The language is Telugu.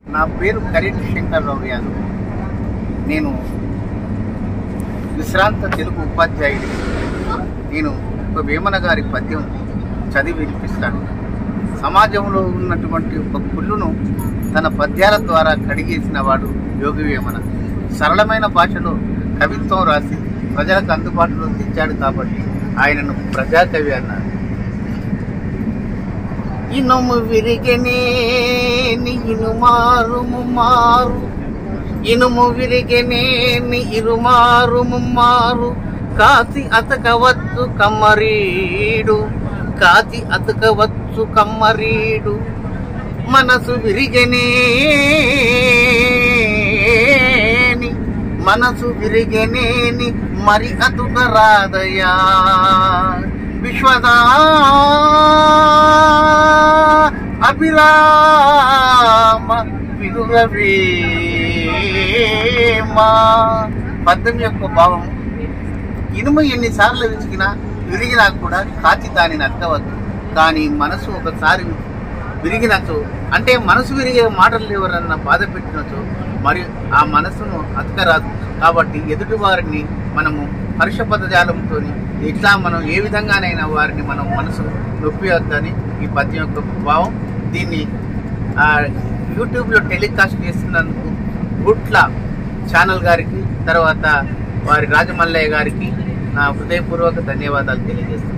నా పేరు కరెంట్ శంకర్రావు యాదవ్ నేను విశ్రాంత తెలుగు ఉపాధ్యాయుడి నేను ఒక వేమన గారి పద్యం చదివి వినిపిస్తాను సమాజంలో ఉన్నటువంటి ఒక కుళ్ళును తన పద్యాల ద్వారా కడిగేసిన వాడు యోగి వేమన సరళమైన భాషలో కవిత్వం రాసి ప్రజలకు అందుబాటులో తెచ్చాడు కాబట్టి ఆయనను ప్రజాకవి అన్నారు ఇనుము విరిగనే ఇనుమారు మారు ఇనుము విరిగనే ఇరుమారు ముమ్మారు కాతి అతకవచ్చు కమ్మరీడు కాతి అతకవచ్చు కమ్మరీడు మనసు విరిగనేని మనసు విరిగనేని మరి అతుక రాదయా విశ్వదా అభిరామ విరురవేమా పద్యం యొక్క భావం ఇనుము ఎన్నిసార్లు విసిగినా విరిగినా కూడా కాచి దానిని అక్కవద్దు కానీ మనసు ఒకసారి విరిగినచో అంటే మనసు విరిగే మాటలు ఎవరన్నా బాధ పెట్టినచో మరి ఆ మనసును అతకరాదు కాబట్టి ఎదుటి వారిని మనము హర్ష పదజాలంతో ఇట్లా మనం ఏ విధంగానైనా వారిని మనం మనసు నొప్పివద్దని ఈ పద్యం యొక్క భావం దీన్ని ఆ, యూట్యూబ్లో టెలికాస్ట్ చేస్తున్నందుకు గుట్ల ఛానల్ గారికి తర్వాత వారి రాజమల్లయ్య గారికి నా హృదయపూర్వక ధన్యవాదాలు తెలియజేస్తున్నాను